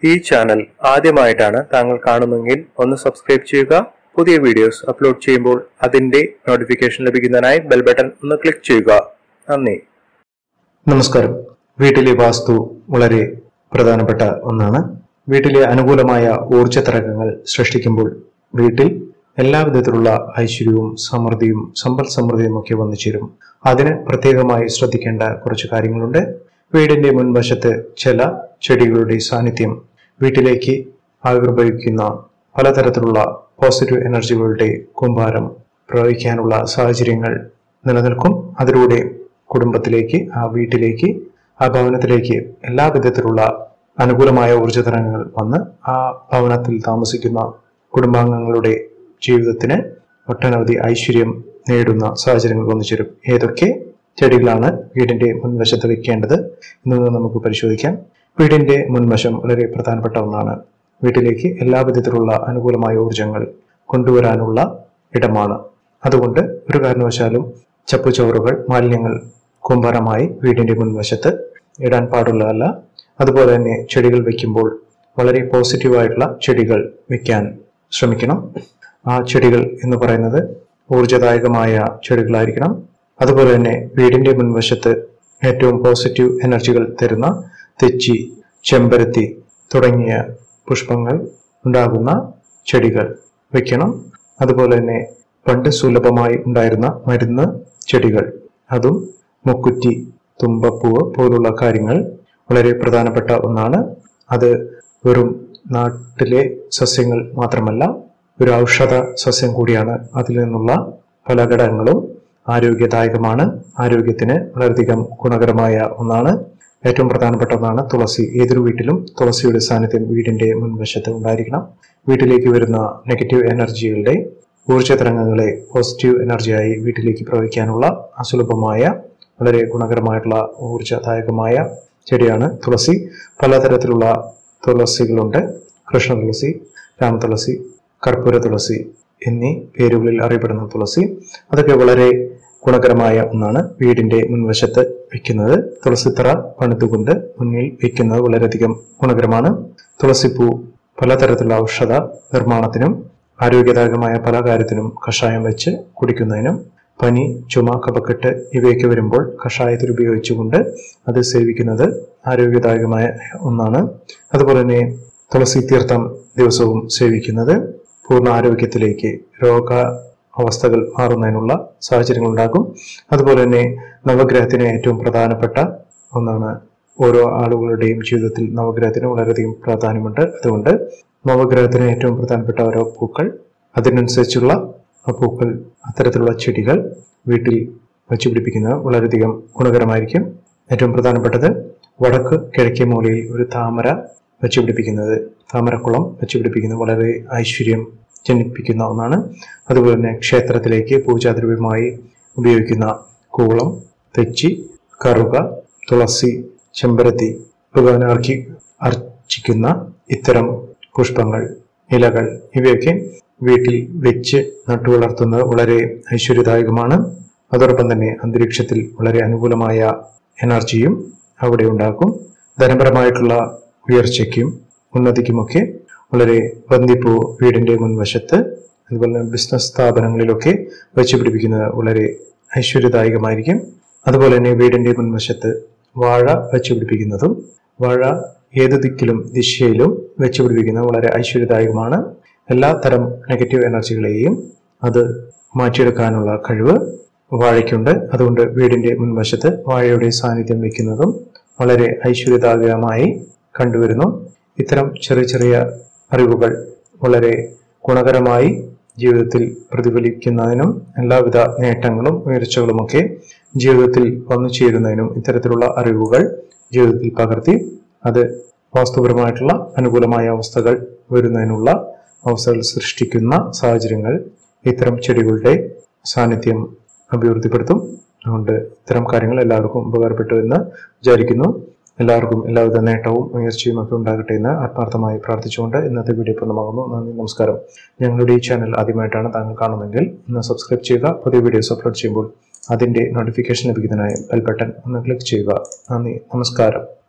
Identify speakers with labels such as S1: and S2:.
S1: ഈ ചാനൽ ആദ്യമായിട്ടാണ് താങ്കൾ കാണുന്നതെങ്കിൽ ഒന്ന് സബ്സ്ക്രൈബ് ചെയ്യുക പുതിയ വീഡിയോസ് അപ്ലോഡ് ചെയ്യുമ്പോൾ അതിന്റെ നോട്ടിഫിക്കേഷൻ ലഭിക്കുന്നതിനായി ബെൽ ബട്ടൺ ഒന്ന് ക്ലിക്ക് ചെയ്യുക നന്ദി
S2: നമസ്കാരം വീട്ടിലെ വാസ്തു വളരെ പ്രധാനപ്പെട്ട ഒന്നാണ് വീട്ടിലെ അനുകൂലമായ ഊർജ തരംഗങ്ങൾ സൃഷ്ടിക്കുമ്പോൾ വീട്ടിൽ എല്ലാവിധത്തിലുള്ള ഐശ്വര്യവും സമൃദ്ധിയും സമ്പൽ സമൃദ്ധിയും ഒക്കെ വന്നു ചേരും അതിന് പ്രത്യേകമായി ശ്രദ്ധിക്കേണ്ട കുറച്ച് കാര്യങ്ങളുണ്ട് വീടിന്റെ മുൻവശത്ത് ചില ചെടികളുടെ സാന്നിധ്യം വീട്ടിലേക്ക് ആവിർഭവിക്കുന്ന പലതരത്തിലുള്ള പോസിറ്റീവ് എനർജികളുടെ കൂമ്പാരം പ്രവഹിക്കാനുള്ള സാഹചര്യങ്ങൾ നിലനിൽക്കും അതിലൂടെ കുടുംബത്തിലേക്ക് ആ വീട്ടിലേക്ക് ആ ഭവനത്തിലേക്ക് എല്ലാ വിധത്തിലുള്ള അനുകൂലമായ ഊർജ്ജതരംഗങ്ങൾ വന്ന് ആ ഭവനത്തിൽ താമസിക്കുന്ന കുടുംബാംഗങ്ങളുടെ ജീവിതത്തിന് ഒട്ടനവധി ഐശ്വര്യം നേടുന്ന സാഹചര്യങ്ങൾ വന്നു ചേരും ഏതൊക്കെ ചെടികളാണ് വീടിന്റെ മുൻവശത്ത് വെക്കേണ്ടത് എന്നത് നമുക്ക് പരിശോധിക്കാം വീടിന്റെ മുൻവശം വളരെ പ്രധാനപ്പെട്ട ഒന്നാണ് വീട്ടിലേക്ക് എല്ലാ വിധത്തിലുള്ള അനുകൂലമായ ഊർജങ്ങൾ കൊണ്ടുവരാനുള്ള ഇടമാണ് അതുകൊണ്ട് ഒരു കാരണവശാലും ചപ്പുചോറുകൾ മാലിന്യങ്ങൾ കൂമ്പാരമായി വീടിന്റെ മുൻവശത്ത് ഇടാൻ പാടുള്ളതല്ല അതുപോലെ തന്നെ ചെടികൾ വെക്കുമ്പോൾ വളരെ പോസിറ്റീവായിട്ടുള്ള ചെടികൾ വെക്കാൻ ശ്രമിക്കണം ആ ചെടികൾ എന്ന് പറയുന്നത് ഊർജദായകമായ ചെടികളായിരിക്കണം അതുപോലെ തന്നെ വീടിന്റെ മുൻവശത്ത് ഏറ്റവും പോസിറ്റീവ് എനർജികൾ തരുന്ന തെച്ചി ചെമ്പരത്തി തുടങ്ങിയ പുഷ്പങ്ങൾ ഉണ്ടാകുന്ന ചെടികൾ വെക്കണം അതുപോലെ തന്നെ പണ്ട് സുലഭമായി ഉണ്ടായിരുന്ന മരുന്ന് ചെടികൾ അതും മുക്കുറ്റി തുമ്പപ്പൂവ് പോലുള്ള കാര്യങ്ങൾ വളരെ പ്രധാനപ്പെട്ട ഒന്നാണ് അത് വെറും നാട്ടിലെ സസ്യങ്ങൾ മാത്രമല്ല ഒരു ഔഷധ സസ്യം കൂടിയാണ് അതിൽ നിന്നുള്ള പല ഘടകങ്ങളും ആരോഗ്യദായകമാണ് ആരോഗ്യത്തിന് വളരെയധികം ഗുണകരമായ ഒന്നാണ് ഏറ്റവും പ്രധാനപ്പെട്ട ഒന്നാണ് തുളസി ഏതൊരു വീട്ടിലും തുളസിയുടെ സാന്നിധ്യം വീടിന്റെ മുൻവശത്ത് ഉണ്ടായിരിക്കണം വീട്ടിലേക്ക് വരുന്ന നെഗറ്റീവ് എനർജികളുടെ ഊർജ്ജ തരംഗങ്ങളെ പോസിറ്റീവ് എനർജിയായി വീട്ടിലേക്ക് പ്രവഹിക്കാനുള്ള അസുലഭമായ വളരെ ഗുണകരമായിട്ടുള്ള ഊർജ്ജദായകമായ ചെടിയാണ് തുളസി പലതരത്തിലുള്ള തുളസികളുണ്ട് കൃഷ്ണ തുളസി രാമതുളസി കർപ്പൂര തുളസി എന്നീ പേരുകളിൽ അറിയപ്പെടുന്ന തുളസി അതൊക്കെ വളരെ ഗുണകരമായ ഒന്നാണ് വീടിന്റെ മുൻവശത്ത് വെക്കുന്നത് തുളസിത്തറ പണിതുകൊണ്ട് മുന്നിൽ വെക്കുന്നത് വളരെയധികം ഗുണകരമാണ് തുളസിപ്പൂ പലതരത്തിലുള്ള ഔഷധ നിർമ്മാണത്തിനും ആരോഗ്യദായകമായ പല കാര്യത്തിനും കഷായം വെച്ച് കുടിക്കുന്നതിനും പനി ചുമ കപക്കെട്ട് ഇവയൊക്കെ വരുമ്പോൾ കഷായത്തിൽ ഉപയോഗിച്ചുകൊണ്ട് അത് സേവിക്കുന്നത് ആരോഗ്യദായകമായ ഒന്നാണ് അതുപോലെ തന്നെ തുളസി തീർത്ഥം ദിവസവും സേവിക്കുന്നത് പൂർണ്ണ ആരോഗ്യത്തിലേക്ക് രോഗ അവസ്ഥകൾ മാറുന്നതിനുള്ള സാഹചര്യങ്ങൾ ഉണ്ടാകും അതുപോലെ തന്നെ നവഗ്രഹത്തിന് ഏറ്റവും പ്രധാനപ്പെട്ട ഒന്നാണ് ഓരോ ആളുകളുടെയും ജീവിതത്തിൽ നവഗ്രഹത്തിന് വളരെയധികം പ്രാധാന്യമുണ്ട് അതുകൊണ്ട് നവഗ്രഹത്തിന് ഏറ്റവും പ്രധാനപ്പെട്ട ഓരോ പൂക്കൾ അതിനനുസരിച്ചുള്ള ആ പൂക്കൾ അത്തരത്തിലുള്ള ചെടികൾ വീട്ടിൽ വെച്ച് പിടിപ്പിക്കുന്നത് വളരെയധികം ഗുണകരമായിരിക്കും ഏറ്റവും പ്രധാനപ്പെട്ടത് വടക്ക് കിഴക്കേ മൂലയിൽ ഒരു താമര വെച്ച് പിടിപ്പിക്കുന്നത് താമരക്കുളം വെച്ച് പിടിപ്പിക്കുന്നത് വളരെ ഐശ്വര്യം ജനിപ്പിക്കുന്ന ഒന്നാണ് അതുപോലെ തന്നെ ക്ഷേത്രത്തിലേക്ക് പൂജാദ്രവ്യമായി ഉപയോഗിക്കുന്ന കൂളം തെച്ചി കറുക തുളസി ചെമ്പരത്തി ഭഗവാനെ അർക്കി അർച്ചിക്കുന്ന ഇത്തരം പുഷ്പങ്ങൾ ഇലകൾ ഇവയൊക്കെ വീട്ടിൽ വെച്ച് നട്ടുവളർത്തുന്നത് വളരെ ഐശ്വര്യദായകമാണ് അതോടൊപ്പം തന്നെ അന്തരീക്ഷത്തിൽ വളരെ അനുകൂലമായ എനർജിയും അവിടെ ഉണ്ടാക്കും ധനപരമായിട്ടുള്ള ഉയർച്ചയ്ക്കും ഉന്നതിക്കുമൊക്കെ വളരെ ബന്ദിപ്പൂ വീടിന്റെ മുൻവശത്ത് അതുപോലെ തന്നെ ബിസിനസ് സ്ഥാപനങ്ങളിലൊക്കെ വെച്ച് പിടിപ്പിക്കുന്നത് വളരെ ഐശ്വര്യദായകമായിരിക്കും അതുപോലെ തന്നെ വീടിന്റെ മുൻവശത്ത് വാഴ വെച്ച് പിടിപ്പിക്കുന്നതും വാഴ ഏത് ദിക്കിലും ദിശയിലും വെച്ച് പിടിപ്പിക്കുന്നത് വളരെ ഐശ്വര്യദായകമാണ് എല്ലാ തരം നെഗറ്റീവ് എനർജികളെയും അത് മാറ്റിയെടുക്കാനുള്ള കഴിവ് വാഴയ്ക്കുണ്ട് അതുകൊണ്ട് വീടിന്റെ മുൻവശത്ത് വാഴയുടെ സാന്നിധ്യം വയ്ക്കുന്നതും വളരെ ഐശ്വര്യദായകമായി കണ്ടുവരുന്നു ഇത്തരം ചെറിയ ചെറിയ അറിവുകൾ വളരെ ഗുണകരമായി ജീവിതത്തിൽ പ്രതിഫലിക്കുന്നതിനും എല്ലാവിധ നേട്ടങ്ങളും ഉയർച്ചകളുമൊക്കെ ജീവിതത്തിൽ വന്നു ചേരുന്നതിനും ഇത്തരത്തിലുള്ള അറിവുകൾ ജീവിതത്തിൽ പകർത്തി അത് വാസ്തുപരമായിട്ടുള്ള അനുകൂലമായ അവസ്ഥകൾ വരുന്നതിനുള്ള അവസ്ഥകൾ സൃഷ്ടിക്കുന്ന സാഹചര്യങ്ങൾ ഇത്തരം ചെടികളുടെ സാന്നിധ്യം അഭിവൃദ്ധിപ്പെടുത്തും അതുകൊണ്ട് ഇത്തരം കാര്യങ്ങൾ എല്ലാവർക്കും ഉപകാരപ്പെട്ടു എന്ന് വിചാരിക്കുന്നു എല്ലാവർക്കും എല്ലാവിധ നേട്ടവും ഉയർച്ചയും ഒക്കെ ഉണ്ടാകട്ടെ എന്ന് ആത്മാർത്ഥമായി പ്രാർത്ഥിച്ചുകൊണ്ട് ഇന്നത്തെ വീഡിയോ പൂർണ്ണമാകുന്നു നന്ദി നമസ്കാരം ഞങ്ങളുടെ ഈ ചാനൽ ആദ്യമായിട്ടാണ് താങ്കൾ കാണുന്നതെങ്കിൽ ഇന്ന് സബ്സ്ക്രൈബ് ചെയ്യുക പുതിയ വീഡിയോസ് അപ്ലോഡ് ചെയ്യുമ്പോൾ അതിന്റെ നോട്ടിഫിക്കേഷൻ ലഭിക്കുന്നതിനായി ബെൽ ബട്ടൺ ഒന്ന് ക്ലിക്ക് ചെയ്യുക നന്ദി നമസ്കാരം